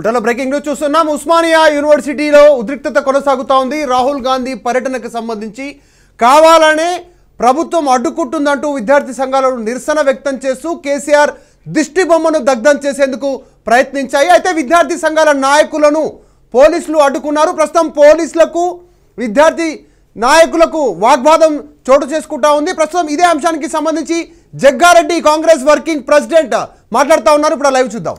పుట్టలో breaking news చూస్తున్నాం ఉస్మానియా యూనివర్సిటీలో ఉద్రిక్తత కొనసాగుతా ఉంది రాహుల్ గాంధీ పర్యటనకు సంబంధించి కావాలనే ప్రభుత్వం అడ్డుకుంటుందంటూ విద్యార్థి సంఘాలు నిరసన వ్యక్తం చేస్తూ కేసీఆర్ దిష్టి బొమ్మను దగ్ధం చేసేందుకు ప్రయత్నించాయి అయితే విద్యార్థి సంఘాల నాయకులను పోలీసులు అడ్డుకున్నారు ప్రస్తుతం పోలీసులకు విద్యార్థి నాయకులకు వాగ్వాదం చోటు చేసుకుంటా ఉంది ప్రస్తుతం ఇదే అంశానికి సంబంధించి జగ్గారెడ్డి కాంగ్రెస్ వర్కింగ్ ప్రెసిడెంట్ మాట్లాడుతూ ఉన్నారు ఇప్పుడు ఆ లైవ్ చూద్దాం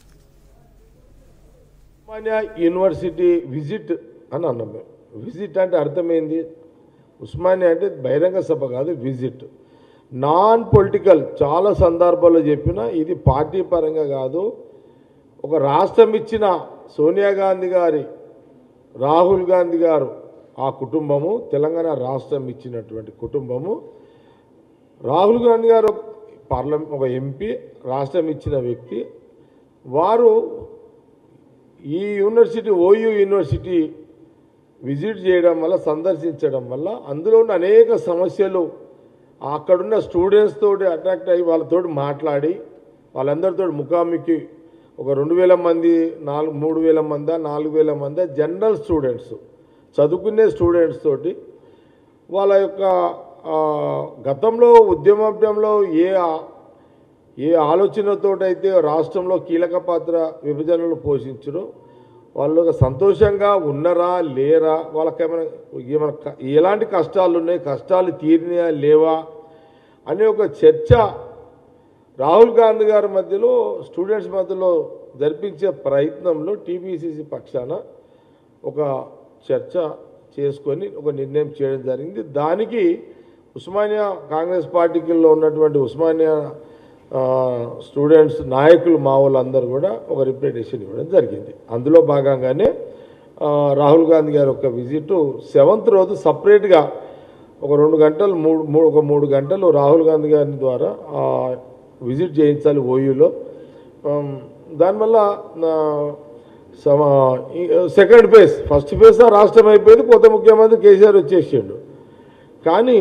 ఉస్మానియా యూనివర్సిటీ విజిట్ అని అన్నాం మేము విజిట్ అంటే అర్థమైంది ఉస్మానియా అంటే బహిరంగ సభ కాదు విజిట్ నాన్ పొలిటికల్ చాలా సందర్భాల్లో చెప్పిన ఇది పార్టీ పరంగా కాదు ఒక రాష్ట్రం ఇచ్చిన సోనియా గాంధీ గారి రాహుల్ గాంధీ గారు ఆ కుటుంబము తెలంగాణ రాష్ట్రం ఇచ్చినటువంటి కుటుంబము రాహుల్ గాంధీ గారు ఒక పార్లమెంట్ ఒక ఎంపీ రాష్ట్రం ఇచ్చిన వ్యక్తి వారు ఈ యూనివర్సిటీ ఓయూ యూనివర్సిటీ విజిట్ చేయడం వల్ల సందర్శించడం వల్ల అందులో ఉన్న అనేక సమస్యలు అక్కడున్న స్టూడెంట్స్ తోటి అట్రాక్ట్ అయ్యి వాళ్ళతో మాట్లాడి వాళ్ళందరితో ముఖాముఖి ఒక రెండు వేల మంది నాలుగు మూడు వేల మంది నాలుగు వేల మంది జనరల్ స్టూడెంట్స్ చదువుకునే స్టూడెంట్స్ తోటి వాళ్ళ యొక్క ఆ, గతంలో ఉద్యమంలో ఏ ఆ- ఏ ఆలోచనతోటైతే రాష్ట్రంలో కీలక పాత్ర విభజనలు పోషించరు వాళ్ళు ఒక సంతోషంగా ఉన్నరా లేరా వాళ్ళకి ఏమైనా ఏమైనా క- ఎలాంటి కష్టాలు ఉన్నాయి కష్టాలు తీరినాయా లేవా అనే ఒక చర్చ రాహుల్ గాంధీ గారి మధ్యలో స్టూడెంట్స్ మధ్యలో జరిపించే ప్రయత్నంలో టీపీసీసీ పక్షాన ఒక చర్చ చేసుకొని ఒక నిర్ణయం చేయడం జరిగింది దానికి ఉస్మానియా కాంగ్రెస్ పార్టీలో ఉన్నటువంటి ఉస్మానియా ఆ, స్టూడెంట్స్ నాయకులు మా వాళ్ళందరూ కూడా ఒక రిప్రజెంటేషన్ ఇవ్వడం జరిగింది అందులో భాగంగానే ఆ, రాహుల్ గాంధీ గారి యొక్క విజిట్ సెవెంత్ రోజు సపరేట్గా ఒక రెండు గంటలు మూడు మూడు ఒక మూడు గంటలు రాహుల్ గాంధీ గారి ద్వారా ఆ, విజిట్ చేయించాలి ఓయూలో ఆమ్, దానివల్ల ఆ, సమ ఈ- సెకండ్ ఫేజ్ ఫస్ట్ ఫేజ్ ఆ రాష్ట్రం అయిపోయింది కొత్త ముఖ్యమంత్రి కేసీఆర్ వచ్చేసిండు కానీ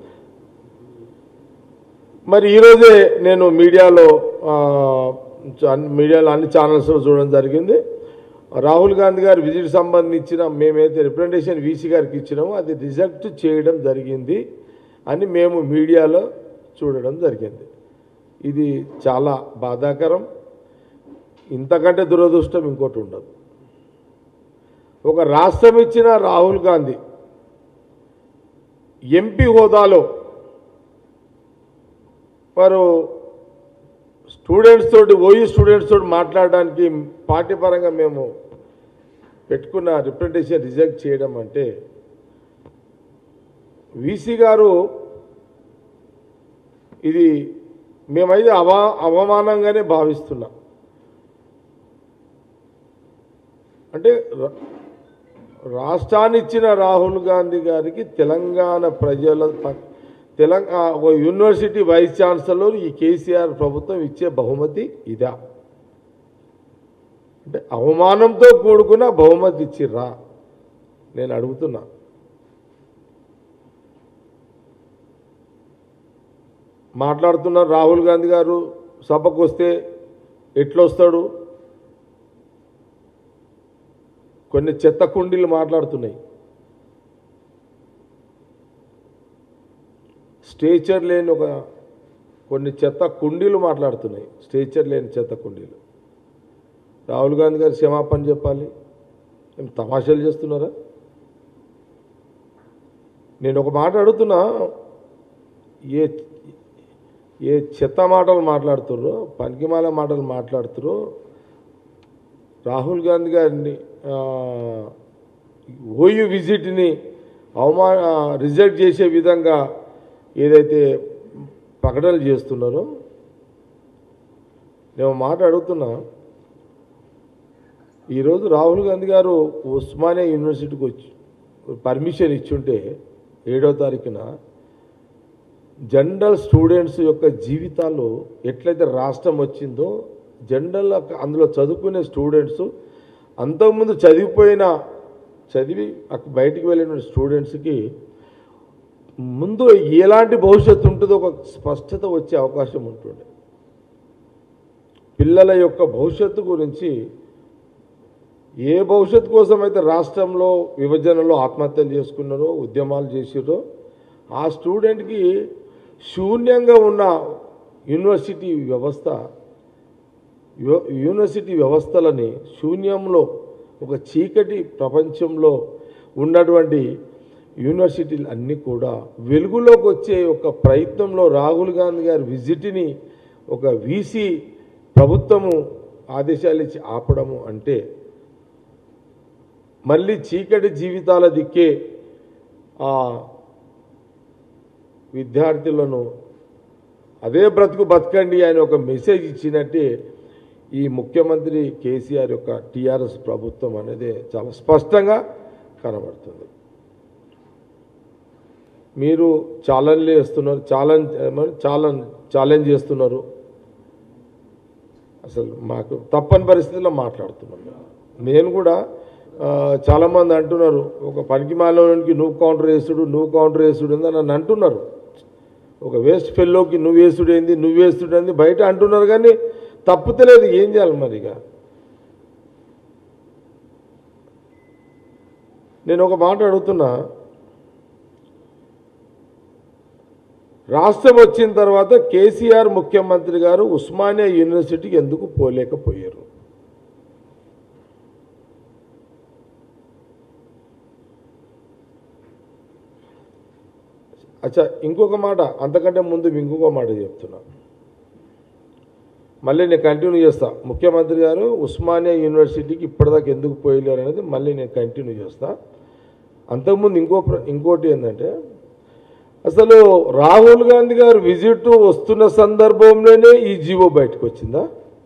మరి ఈరోజే నేను మీడియాలో ఆ, అన్ని- మీడియాలో అన్ని ఛానల్స్లో చూడడం జరిగింది రాహుల్ గాంధీ గారి విజిట్ సంబంధించిన మేమైతే రిప్రజెంటేషన్ వీసీ గారికి ఇచ్చినామో అది రిజెక్ట్ చేయడం జరిగింది అని మేము మీడియాలో చూడడం జరిగింది ఇది చాలా బాధాకరం ఇంతకంటే దురదృష్టం ఇంకోటి ఉండదు ఒక రాష్ట్రం ఇచ్చిన రాహుల్ గాంధీ ఎంపీ హోదాలో వారు స్టూడెంట్స్ తోటి ఓయూ స్టూడెంట్స్ తోటి మాట్లాడడానికి పార్టీ పరంగా మేము పెట్టుకున్న రిప్రజెంటేషన్ రిజెక్ట్ చేయడం అంటే వీసీ గారు ఇది మేమైతే అవా అవమానంగానే భావిస్తున్నాం అంటే రా- రాష్ట్రాన్ని ఇచ్చిన రాహుల్ గాంధీ గారికి తెలంగాణ ప్రజల ప- తెలంగాణ ఒక యూనివర్సిటీ వైస్ ఛాన్సలర్ ఈ కేసీఆర్ ప్రభుత్వం ఇచ్చే బహుమతి ఇదా అంటే అవమానంతో కూడుకున్న బహుమతి ఇచ్చిర్రా నేను అడుగుతున్నా మాట్లాడుతున్నారు రాహుల్ గాంధీ గారు సభకు వస్తే ఎట్లొస్తాడు కొన్ని చెత్త కుండీలు మాట్లాడుతున్నాయి స్టేచర్ లేని ఒక కొన్ని చెత్త కుండీలు మాట్లాడుతున్నాయి స్టేచర్ లేని చెత్త కుండీలు రాహుల్ గాంధీ గారు క్షమాపణ చెప్పాలి ఏం తమాషాలు చేస్తున్నారా నేను ఒక మాట అడుగుతున్నా ఏ ఏ చెత్త మాటలు మాట్లాడుతుర్రో పనికిమాల మాటలు మాట్లాడుతుర్రో రాహుల్ గాంధీ గారిని ఆ, ఓయూ విజిట్ని అవమా రిజెక్ట్ చేసే విధంగా ఏదైతే ప్రకటనలు చేస్తున్నారో నేను మాట అడుగుతున్నా ఈరోజు రాహుల్ గాంధీ గారు ఉస్మానియా యూనివర్సిటీకి వచ్చి పర్మిషన్ ఇచ్చుంటే ఏడో తారీఖున జనరల్ స్టూడెంట్స్ యొక్క జీవితాల్లో ఎట్లయితే రాష్ట్రం వచ్చిందో జనరల్ అందులో చదువుకునే స్టూడెంట్స్ అంతకుముందు చదివిపోయిన చదివి అక్కడ బయటికి వెళ్ళిన స్టూడెంట్స్కి ముందు ఎలాంటి భవిష్యత్తు ఉంటుందో ఒక స్పష్టత వచ్చే అవకాశం ఉంటుండే పిల్లల యొక్క భవిష్యత్తు గురించి ఏ భవిష్యత్తు కోసం అయితే రాష్ట్రంలో విభజనలో ఆత్మహత్యలు చేసుకున్నారో ఉద్యమాలు చేసిరో ఆ స్టూడెంట్కి శూన్యంగా ఉన్న యూనివర్సిటీ వ్యవస్థ యు- యూనివర్సిటీ వ్యవస్థలని శూన్యంలో ఒక చీకటి ప్రపంచంలో ఉన్నటువంటి యూనివర్సిటీలు అన్నీ కూడా వెలుగులోకి వచ్చే ఒక ప్రయత్నంలో రాహుల్ గాంధీ గారి విజిట్ని ఒక వీసీ ప్రభుత్వము ఆదేశాలు ఇచ్చి ఆపడము అంటే మళ్ళీ చీకటి జీవితాల దిక్కే ఆ విద్యార్థులను అదే బ్రతుకు బతకండి అని ఒక మెసేజ్ ఇచ్చినట్టే ఈ ముఖ్యమంత్రి కేసీఆర్ యొక్క టీఆర్ఎస్ ప్రభుత్వం అనేది చాలా స్పష్టంగా కనబడుతుంది మీరు ఛాలెంజ్ చేస్తున్నారు ఛాలెంజ్ ఛాలెంజ్ ఛాలెంజ్ చేస్తున్నారు అసలు మాకు తప్పని పరిస్థితుల్లో మాట్లాడుతున్నాం మేము. నేను కూడా ఆ, చాలామంది అంటున్నారు ఒక పనికి మాలోనికి నువ్వు కౌంటర్ వేసుడు నువ్వు కౌంటర్ వేసుడు అని నన్ను అంటున్నారు ఒక వేస్ట్ ఫెల్లోకి నువ్వు వేసుడేంది నువ్వు వేసుడేంది బయట అంటున్నారు కానీ తప్పుతలేదు ఏం చేయాలి మరి ఇక నేను ఒక మాట అడుగుతున్నా రాష్ట్రం వచ్చిన తర్వాత కేసీఆర్ ముఖ్యమంత్రి గారు ఉస్మానియా యూనివర్సిటీకి ఎందుకు పోలేకపోయారు అచ్చా ఇంకొక మాట అంతకంటే ముందు ఇంకొక మాట చెప్తున్నా మళ్ళీ నేను కంటిన్యూ చేస్తా ముఖ్యమంత్రి గారు ఉస్మానియా యూనివర్సిటీకి ఇప్పటిదాకా ఎందుకు పోయలేరు అనేది మళ్ళీ నేను కంటిన్యూ చేస్తా అంతకుముందు ఇంకో ప్ర- ఇంకోటి ఏంటంటే అసలు రాహుల్ గాంధీ గారు విజిట్ వస్తున్న సందర్భంలోనే ఈ జీవో బయటకు వచ్చిందా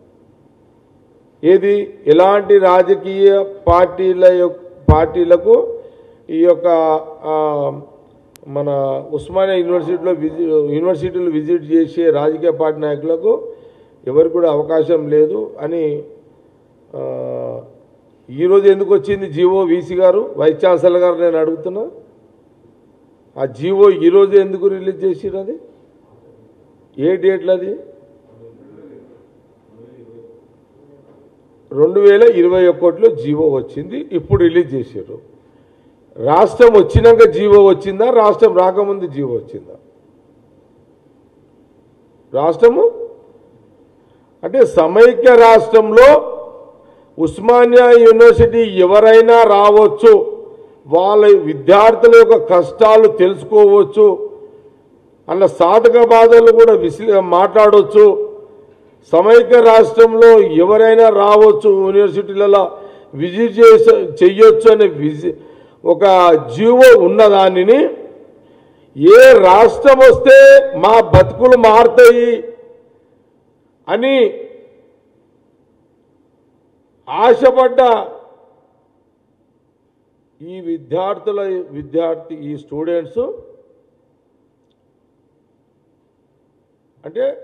ఏది ఎలాంటి రాజకీయ పార్టీల యొక్క పార్టీలకు ఈ యొక్క ఆ, మన ఉస్మానియా యూనివర్సిటీలో విజి యూనివర్సిటీలు విజిట్ చేసే రాజకీయ పార్టీ నాయకులకు ఎవరికి కూడా అవకాశం లేదు అని ఆ, ఈరోజు ఎందుకు వచ్చింది జీవో వీసీ గారు వైస్ ఛాన్సలర్ గారు నేను అడుగుతున్నా ఆ జీవో ఈరోజు ఎందుకు రిలీజ్ చేసిరు అది ఏ డేట్లు అది రెండు వేల ఇరవై ఒకటిలో జీవో వచ్చింది ఇప్పుడు రిలీజ్ చేశారు రాష్ట్రం వచ్చినాక జీవో వచ్చిందా రాష్ట్రం రాకముందు జీవో వచ్చిందా రాష్ట్రము అంటే సమైక్య రాష్ట్రంలో ఉస్మానియా యూనివర్సిటీ ఎవరైనా రావచ్చు వాళ్ళ విద్యార్థుల యొక్క కష్టాలు తెలుసుకోవచ్చు అన్న సాధక బాధలు కూడా విశ్లే మాట్లాడవచ్చు సమైక్య రాష్ట్రంలో ఎవరైనా రావచ్చు యూనివర్సిటీలలో విజిట్ చేస చెయ్యొచ్చు అనే విజి ఒక జీవో ఉన్న దానిని ఏ రాష్ట్రం వస్తే మా బతుకులు మారుతాయి అని ఆశపడ్డ ఈ విద్యార్థుల విద్యార్థి ఈ స్టూడెంట్స్ అంటే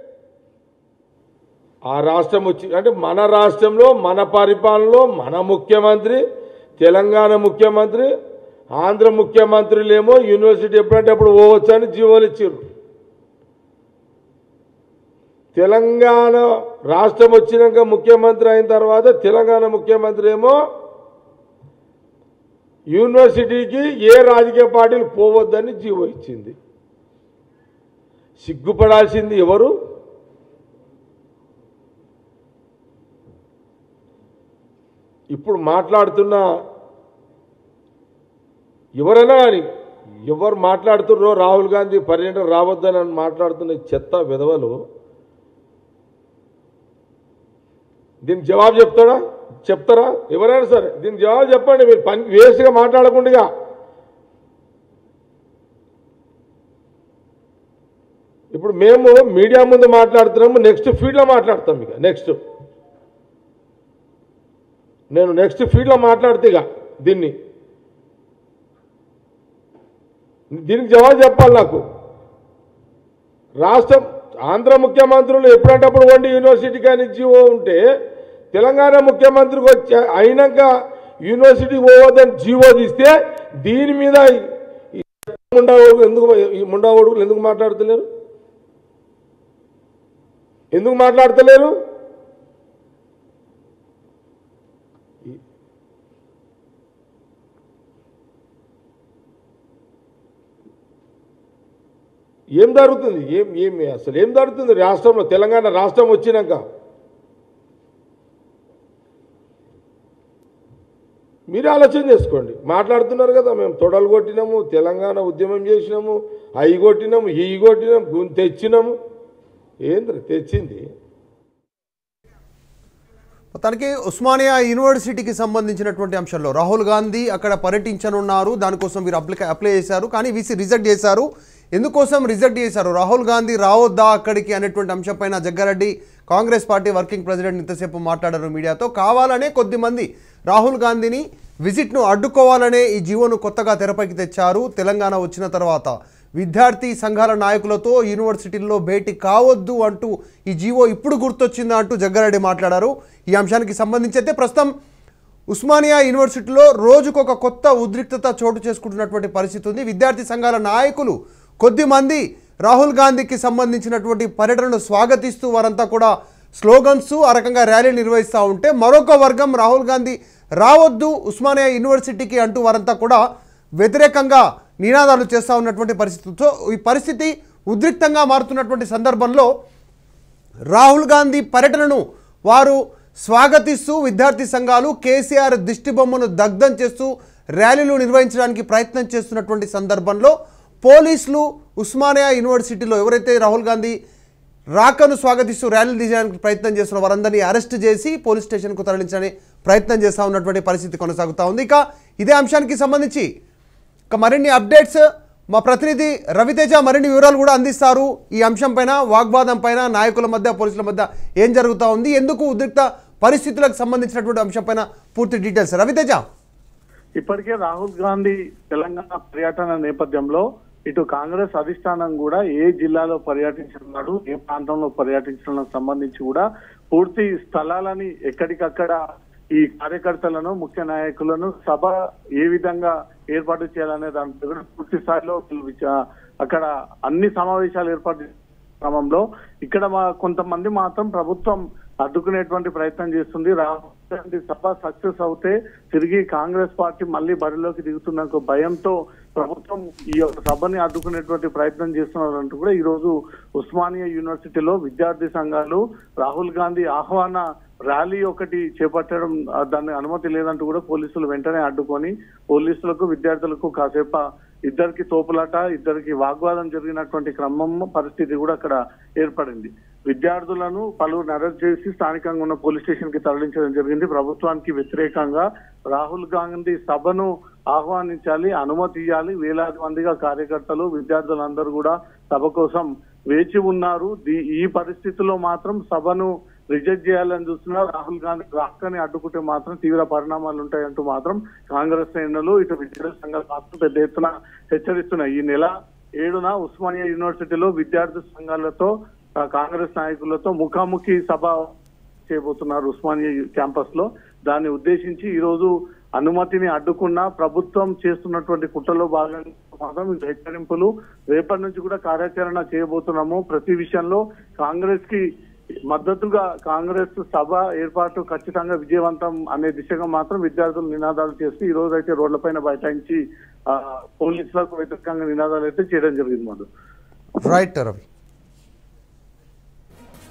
ఆ రాష్ట్రం వచ్చి అంటే మన రాష్ట్రంలో మన పరిపాలనలో మన ముఖ్యమంత్రి తెలంగాణ ముఖ్యమంత్రి ఆంధ్ర ముఖ్యమంత్రులేమో యూనివర్సిటీ ఎప్పుడంటే అప్పుడు పోవచ్చు అని జీవోలు ఇచ్చారు తెలంగాణ రాష్ట్రం వచ్చినాక ముఖ్యమంత్రి అయిన తర్వాత తెలంగాణ ముఖ్యమంత్రి ఏమో యూనివర్సిటీకి ఏ రాజకీయ పార్టీలు పోవద్దని జీవో ఇచ్చింది సిగ్గుపడాల్సింది ఎవరు ఇప్పుడు మాట్లాడుతున్న ఎవరైనా కానీ ఎవరు మాట్లాడుతున్నారో రాహుల్ గాంధీ పర్యటన రావద్దని అని మాట్లాడుతున్న ఈ చెత్త విధవలు దీనికి జవాబు చెప్తాడా చెప్తారా ఎవరైనా సరే దీనికి జవాబు చెప్పండి మీరు పని వేస్ట్గా మాట్లాడకుండా ఇప్పుడు మేము మీడియా ముందు మాట్లాడుతున్నాము నెక్స్ట్ ఫీల్డ్లో మాట్లాడతాం ఇక నెక్స్ట్ నేను నెక్స్ట్ ఫీల్డ్లో మాట్లాడితే ఇక దీన్ని దీనికి జవాబు చెప్పాలి నాకు రాష్ట్రం ఆంధ్ర ముఖ్యమంత్రులు ఎప్పుడంటప్పుడు వండి యూనివర్సిటీ కానీ జీవో ఉంటే తెలంగాణ ముఖ్యమంత్రికి వచ్చి అయినాక యూనివర్సిటీకి పోవద్దని జీవో తీస్తే దీని మీద ఈ ముండా ఓడుగులు ఎందుకు ఈ ముండా ఓడుగులు ఎందుకు మాట్లాడుతలేరు ఎందుకు మాట్లాడతలేరు ఏం జరుగుతుంది ఏం ఏమి అసలు ఏం జరుగుతుంది రాష్ట్రంలో తెలంగాణ రాష్ట్రం వచ్చినాక మీరు ఆలోచన చేసుకోండి మాట్లాడుతున్నారు కదా మేము తొడలు కొట్టినాము తెలంగాణ ఉద్యమం చేసినాము అవి కొట్టినాము ఈ కొట్టినాము గుం- తెచ్చినాము ఏంద్ర తెచ్చింది మొత్తానికి ఉస్మానియా యూనివర్సిటీకి సంబంధించినటువంటి అంశంలో రాహుల్ గాంధీ అక్కడ పర్యటించనున్నారు దానికోసం వీరు అప్లై అప్లై చేశారు కానీ వీసీ రిజెక్ట్ చేశారు ఎందుకోసం రిజెక్ట్ చేశారు రాహుల్ గాంధీ రావద్దా అక్కడికి అనేటువంటి అంశంపైన Jagga Reddy Congress party working president ఇంతసేపు మాట్లాడారు మీడియాతో కావాలనే కొద్దిమంది రాహుల్ గాంధీని విజిట్ను అడ్డుకోవాలనే ఈ జీవోను కొత్తగా తెరపైకి తెచ్చారు తెలంగాణ వచ్చిన తర్వాత విద్యార్థి సంఘాల నాయకులతో యూనివర్సిటీల్లో భేటీ కావద్దు అంటూ ఈ జీవో ఇప్పుడు గుర్తొచ్చిందా అంటూ జగ్గారెడ్డి మాట్లాడారు ఈ అంశానికి సంబంధించి అయితే ప్రస్తుతం ఉస్మానియా యూనివర్సిటీలో రోజుకొక కొత్త ఉద్రిక్తత చోటు చేసుకుంటున్నటువంటి పరిస్థితి ఉంది విద్యార్థి సంఘాల నాయకులు కొద్దిమంది రాహుల్ గాంధీకి సంబంధించినటువంటి పర్యటనను స్వాగతిస్తూ వారంతా కూడా స్లోగన్స్ ఆ రకంగా ర్యాలీ నిర్వహిస్తూ ఉంటే మరొక వర్గం రాహుల్ గాంధీ రావద్దు ఉస్మానియా యూనివర్సిటీకి అంటూ వారంతా కూడా వ్యతిరేకంగా నినాదాలు చేస్తూ ఉన్నటువంటి పరిస్థితితో ఈ పరిస్థితి ఉద్రిక్తంగా మారుతున్నటువంటి సందర్భంలో రాహుల్ గాంధీ పర్యటనను వారు స్వాగతిస్తూ విద్యార్థి సంఘాలు కేసీఆర్ దిష్టిబొమ్మను దగ్ధం చేస్తూ ర్యాలీలు నిర్వహించడానికి ప్రయత్నం చేస్తున్నటువంటి సందర్భంలో పోలీసులు ఉస్మానియా యూనివర్సిటీలో ఎవరైతే రాహుల్ గాంధీ రాకను స్వాగతిస్తూ ర్యాలీలు తీయడానికి ప్రయత్నం చేస్తున్న వారందరినీ అరెస్ట్ చేసి పోలీస్ స్టేషన్కు తరలించడానికి ప్రయత్నం చేస్తూ ఉన్నటువంటి పరిస్థితి కొనసాగుతూ ఉంది ఇక ఇదే అంశానికి సంబంధించి ఇక మరిన్ని అప్డేట్స్ మా ప్రతినిధి రవితేజ మరిన్ని వివరాలు కూడా అందిస్తారు ఈ అంశం పైన వాగ్వాదం పైన నాయకుల మధ్య పోలీసుల మధ్య ఏం జరుగుతూ ఉంది ఎందుకు ఉద్రిక్త పరిస్థితులకు సంబంధించినటువంటి అంశం పైన పూర్తి డీటెయిల్స్ రవితేజ ఇప్పటికే రాహుల్ గాంధీ తెలంగాణ పర్యటన నేపథ్యంలో ఇటు కాంగ్రెస్ అధిష్టానం కూడా ఏ జిల్లాలో పర్యటించనున్నాడు ఏ ప్రాంతంలో పర్యటించడం సంబంధించి కూడా పూర్తి స్థలాలని ఎక్కడికక్కడ ఈ కార్యకర్తలను ముఖ్య నాయకులను సభ ఏ విధంగా ఏర్పాటు చేయాలనే దానిపై కూడా పూర్తి స్థాయిలో వీళ్ళు విచ- అక్కడ అన్ని సమావేశాలు ఏర్పాటు చేసిన క్రమంలో ఇక్కడ మా కొంతమంది మాత్రం ప్రభుత్వం అడ్డుకునేటువంటి ప్రయత్నం చేస్తుంది రాహుల్ గాంధీ సభ సక్సెస్ అవుతే తిరిగి కాంగ్రెస్ పార్టీ మళ్ళీ బరిలోకి దిగుతున్న ఒక భయంతో ప్రభుత్వం ఈ యొక్క సభని అడ్డుకునేటువంటి ప్రయత్నం చేస్తున్నారంటూ కూడా ఈ రోజు ఉస్మానియా యూనివర్సిటీలో విద్యార్థి సంఘాలు రాహుల్ గాంధీ ఆహ్వాన ర్యాలీ ఒకటి చేపట్టడం ఆ, దాన్ని అనుమతి లేదంటూ కూడా పోలీసులు వెంటనే అడ్డుకొని పోలీసులకు విద్యార్థులకు కాసేపు ఇద్దరికి తోపులాట ఇద్దరికి వాగ్వాదం జరిగినటువంటి క్రమం పరిస్థితి కూడా అక్కడ ఏర్పడింది విద్యార్థులను పలువురు అరెస్ట్ చేసి స్థానికంగా ఉన్న పోలీస్ స్టేషన్ కి తరలించడం జరిగింది ప్రభుత్వానికి వ్యతిరేకంగా రాహుల్ గాంధీ సభను ఆహ్వానించాలి అనుమతి ఇవ్వాలి వేలాది మందిగా కార్యకర్తలు విద్యార్థులందరూ కూడా సభ కోసం వేచి ఉన్నారు దీ- ఈ పరిస్థితిలో మాత్రం సభను రిజెక్ట్ చేయాలని చూస్తున్నారు రాహుల్ గాంధీ రాకని అడ్డుకుంటే మాత్రం తీవ్ర పరిణామాలు ఉంటాయంటూ మాత్రం కాంగ్రెస్ శ్రేణులు ఇటు విద్యార్థి సంఘాలు మాత్రం పెద్ద ఎత్తున హెచ్చరిస్తున్నాయి ఈ నెల ఏడున ఉస్మానియా యూనివర్సిటీలో విద్యార్థి సంఘాలతో ఆ, కాంగ్రెస్ నాయకులతో ముఖాముఖి సభ చేయబోతున్నారు ఉస్మానియా క్యాంపస్ లో దాన్ని ఉద్దేశించి ఈ రోజు అనుమతిని అడ్డుకున్న ప్రభుత్వం చేస్తున్నటువంటి కుట్రలో భాగంగా మాత్రం ఈ హెచ్చరింపులు రేపటి నుంచి కూడా కార్యాచరణ చేయబోతున్నాము ప్రతి విషయంలో కాంగ్రెస్ కి మద్దతుగా కాంగ్రెస్ సభ ఏర్పాటు ఖచ్చితంగా విజయవంతం అనే దిశగా మాత్రం విద్యార్థులు నినాదాలు చేస్తూ ఈ రోజు అయితే రోడ్లపైన బైఠాయించి ఆ, పోలీసులకు వ్యతిరేకంగా నినాదాలు అయితే చేయడం జరిగింది మాధవ్ రైట్ రవి